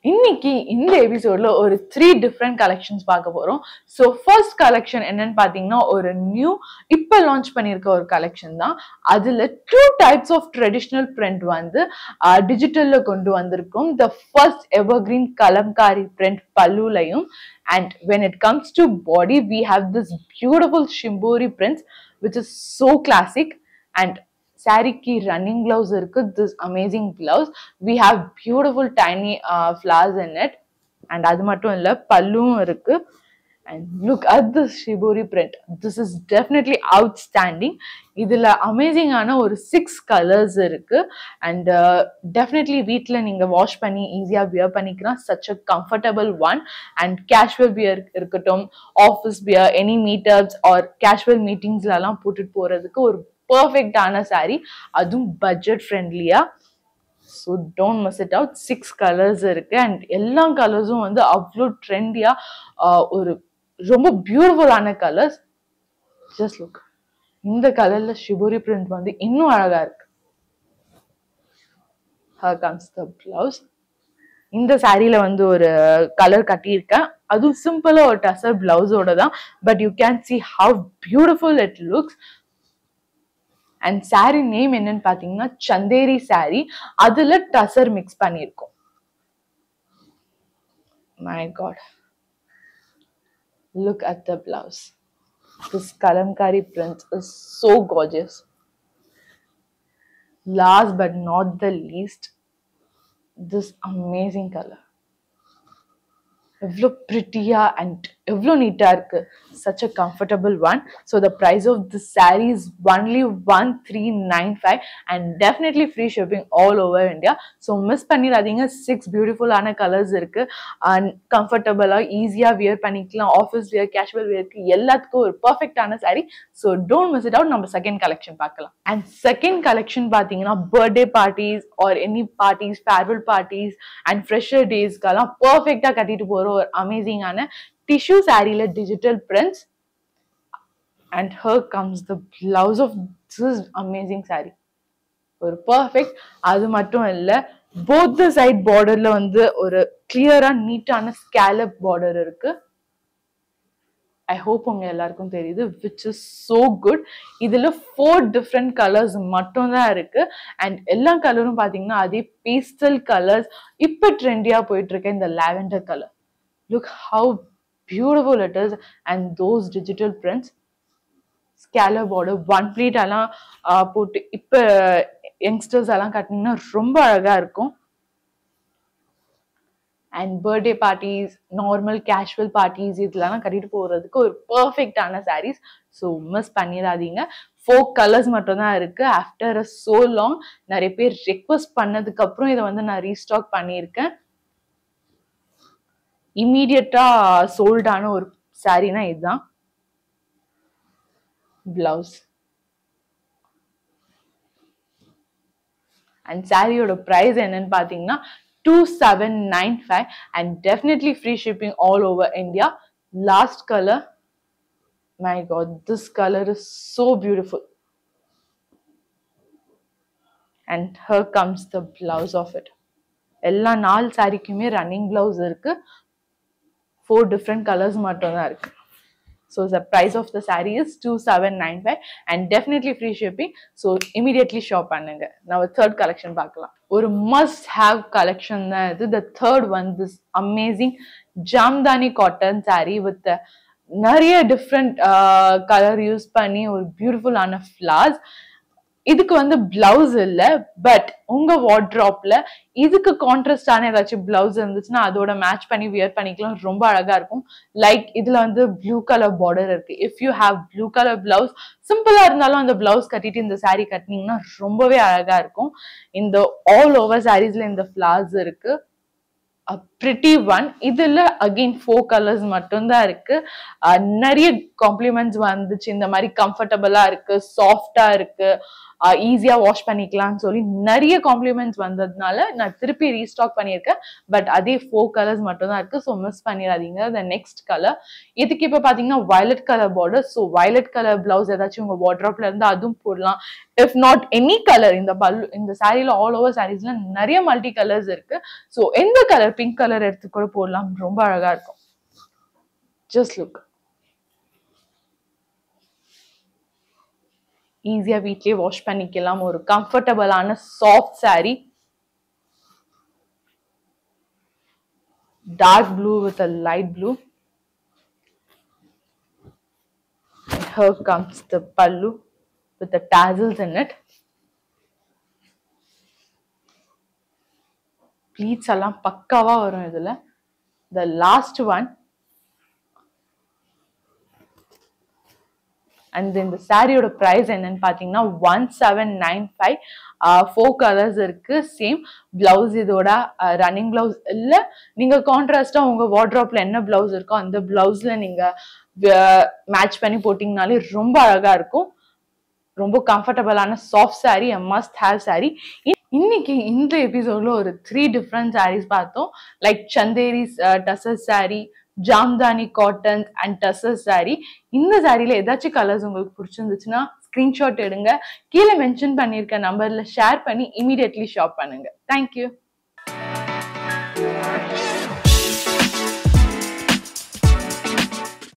இன்னைக்கு இந்த எபிசோட்ல ஒரு த்ரீ டிஃப்ரெண்ட் கலெக்ஷன்ஸ் பார்க்க போறோம் ஸோ ஃபர்ஸ்ட் கலெக்ஷன் என்னன்னு பார்த்தீங்கன்னா ஒரு நியூ இப்போ லான்ச் பண்ணியிருக்க ஒரு கலெக்ஷன் தான் அதுல two types of traditional print வந்து டிஜிட்டல்ல கொண்டு வந்திருக்கும் the first evergreen Kalamkari print பல்லுலையும் and when it comes to body we have this beautiful shibori prints which is so classic and சாரிக்கு ரன்னிங் பிளவுஸ் இருக்கு this amazing blouse we have beautiful tiny flowers in it and அது மட்டும் இல்லை பல்லும் இருக்கு and look at this shibori print this is definitely outstanding இதில் அமேசிங்கான ஒரு சிக்ஸ் கலர்ஸ் இருக்கு அண்ட் டெஃபினெட்லி வீட்டில் நீங்கள் வாஷ் பண்ணி ஈஸியாக வியர் பண்ணிக்கலாம் such a comfortable one and casual wear இருக்கட்டும் office wear any meetups or casual மீட்டிங்ஸ்லலாம் போட்டுட்டு போகிறதுக்கு ஒரு பர்ஃபெக்டான சாரீ அதுவும் பட்ஜெட் ஃப்ரெண்ட்லியா so don't miss it out six colours இருக்கு அண்ட் எல்லா கலர்ஸும் வந்து அவ்வளோ ட்ரெண்டியா ஒரு ரொம்ப பியூட்டிஃபுல்லான கலர்ஸ் ஜஸ்ட் லுக் இந்த கலர்ல ஷிபோரி பிரிண்ட் வந்து இன்னும் அழகா இருக்கு ஹர் கம்ஸ் த பிளவுஸ் இந்த சாரியில வந்து ஒரு கலர் கட்டியிருக்கேன் அதுவும் சிம்பிளா ஒரு டசர் பிளவுஸோட தான் but you can see how beautiful it looks and saree name என்னன்னு பாத்தீங்கன்னா சந்தேரி சாரி அதுல டசர் மிக்ஸ் பண்ணிருக்கோம் my god look at the blouse this Kalamkari print is so gorgeous last but not the least this amazing colour எவ்வளோ ப்ரிட்டியா அண்ட் எவ்வளோ நீட்டாக இருக்கு such a comfortable one so the price of this saree is only one three nine five and definitely free shipping all over India so miss பண்ணிடாதீங்க six பியூட்டிஃபுல்லான colours இருக்கு and கம்ஃபர்டபுளாக ஈஸியாக வியர் பண்ணிக்கலாம் ஆஃபீஸ் வியர் கேஷுவல் வியர்க்கு எல்லாத்துக்கும் ஒரு பர்ஃபெக்டான saree so don't miss it out நம்ம செகண்ட் கலெக்ஷன் பார்க்கலாம் அண்ட் செகண்ட் கலெக்ஷன் பார்த்தீங்கன்னா birthday parties or any parties farewell parties and fresher டேஸ்க்கெல்லாம் பர்ஃபெக்டாக கட்டிட்டு போகிற ஒரு அமேசிங்கான டிஷ்யூ சாரியில digital prints and here comes the blouse of this amazing saree ஒரு பர்ஃபெக்ட் அது மட்டும் இல்லை போத் த சைட் பார்டர்ல வந்து ஒரு கிளியரா நீட்டான ஸ்கேலப் பார்டர் இருக்கு ஐ ஹோப் உங்க எல்லாருக்கும் தெரியுது விச் இஸ் சோ குட் இதுல ஃபோர் டிஃப்ரெண்ட் கலர்ஸ் மட்டும் தான் இருக்கு அண்ட் எல்லா கலரும் பாத்தீங்கன்னா அதே பேஸ்டல் கலர்ஸ் இப்ப ட்ரெண்டியா போயிட்டு இருக்க இந்த lavender colour look how beautiful it is and those digital prints scalar border one pleat எல்லாம் போட்டு இப்போ யங்ஸ்டர்ஸ் எல்லாம் கட்டினீங்கன்னா ரொம்ப அழகா இருக்கும் and birthday parties normal casual parties இதெல்லாம் கட்டிட்டு போகிறதுக்கு ஒரு பர்ஃபெக்டான சாரீஸ் ஸோ மிஸ் பண்ணிடாதீங்க ஃபோர் கலர்ஸ் மட்டும் தான் இருக்கு ஆஃப்டர் அ சோ லாங் நிறைய பேர் ரெக்வஸ்ட் பண்ணதுக்கு அப்புறம் இதை வந்து நான் ரீஸ்டாக் பண்ணியிருக்கேன் இம்மீடியட்டா சோல்டான ஒரு சாரீனா இதுதான் பிளவுஸ் அண்ட் சாரியோட ப்ரைஸ் என்னன்னு பார்த்தீங்கன்னா two seven nine five and definitely free shipping all over India last colour my god this colour is so beautiful and here comes the blouse of it எல்லா நாலு சாரிக்குமே running blouse இருக்கு four different colours மட்டும் தான் இருக்கு so the price of the saree is two seven nine five and definitely free shipping so immediately shop பண்ணுங்க நம்ம third collection பார்க்கலாம் ஒரு மஸ்ட் ஹாவ் கலெக்ஷன் தான் இது the third one this amazing Jamdani cotton saree with நிறைய டிஃப்ரெண்ட் கலர் யூஸ் பண்ணி ஒரு பியூட்டிஃபுல்லான ஃப்ளார்ஸ் இதுக்கு வந்து பிளவுஸ் இல்ல பட் உங்க வார்ட்ராப்ல இதுக்கு கான்ட்ராஸ்டான ஏதாச்சும் பிளவுஸ் இருந்துச்சுன்னா அதோட மேட்ச் பண்ணி வியர் பண்ணிக்கலாம் ரொம்ப அழகா இருக்கும் லைக் இதுல வந்து ப்ளூ கலர் பார்டர் இருக்கு if you have blue colour blouse சிம்பிளா இருந்தாலும் அந்த பிளவுஸ் கட்டிட்டு இந்த சாரீ கட்டினீங்கன்னா ரொம்பவே அழகா இருக்கும் இந்த ஆல் ஓவர் சாரீஸ்ல இந்த ஃபிளார்ஸ் இருக்கு ப்ரிட்டி ஒன் இதுல அகெயின் ஃபோர் கலர்ஸ் மட்டும்தான் இருக்கு நிறைய காம்ப்ளிமெண்ட்ஸ் வந்துச்சு இந்த மாதிரி கம்ஃபர்டபுளா இருக்கு சாஃப்டா இருக்கு ஈஸியா வாஷ் பண்ணிக்கலாம்னு சொல்லி நிறைய காம்ப்ளிமெண்ட்ஸ் வந்ததுனால நான் திருப்பி ரீஸ்டாக் பண்ணியிருக்கேன் பட் அதே ஃபோர் கலர்ஸ் மட்டும் தான் இருக்கு ஸோ மிஸ் பண்ணிடாதீங்க த நெக்ஸ்ட் கலர் இதுக்கு இப்போ பார்த்தீங்கன்னா violet colour border so violet colour blouse ஏதாச்சும் உங்க வாட்ராப்ல இருந்து அதுவும் போடலாம் இஃப் நாட் எனி கலர் இந்த பல்லு இந்த சாரீல ஆல் ஓவர் சாரீஸ்ல நிறைய மல்டி கலர்ஸ் இருக்கு ஸோ எந்த கலர் பிங்க் கலர் எடுத்து கூட போடலாம் ரொம்ப அழகா இருக்கும் ஜஸ்ட் லுக் ஈஸியா வீட்லயே வாஷ் பண்ணிக்கலாம் ஒரு கம்ஃபர்டபுளான soft saree dark blue with a light blue and here comes the pallu with the tassels in it pleats எல்லாம் பக்காவா வரும் இதுல the last one அண்ட் இந்த சாரியோட ப்ரைஸ் என்னன்னு பார்த்தீங்கன்னா one seven nine five four colours இருக்கு சேம் பிளவுஸ் இதோட ரன்னிங் பிளவுஸ் இல்லை நீங்கள் கான்ட்ராஸ்டாக உங்கள் வார்ட்ராப்ல என்ன பிளவுஸ் இருக்கோ அந்த பிளவுஸ்ல நீங்கள் மேட்ச் பண்ணி போட்டிங்கனாலே ரொம்ப அழகா இருக்கும் ரொம்ப கம்ஃபர்டபுளான soft saree a must have saree இன்னைக்கு இந்த எபிசோட்ல ஒரு த்ரீ டிஃப்ரெண்ட் sarees பார்த்தோம் like Chanderi tussar saree Jamdani cotton and tussar saree இந்த சாரியில ஏதாச்சும் கலர்ஸ் உங்களுக்கு பிடிச்சிருந்துச்சுன்னா ஸ்கிரீன்ஷாட் எடுங்க கீழே மென்ஷன் பண்ணியிருக்க நம்பர்ல ஷேர் பண்ணி இமீடியட்லி ஷாப் பண்ணுங்க தேங்க்யூ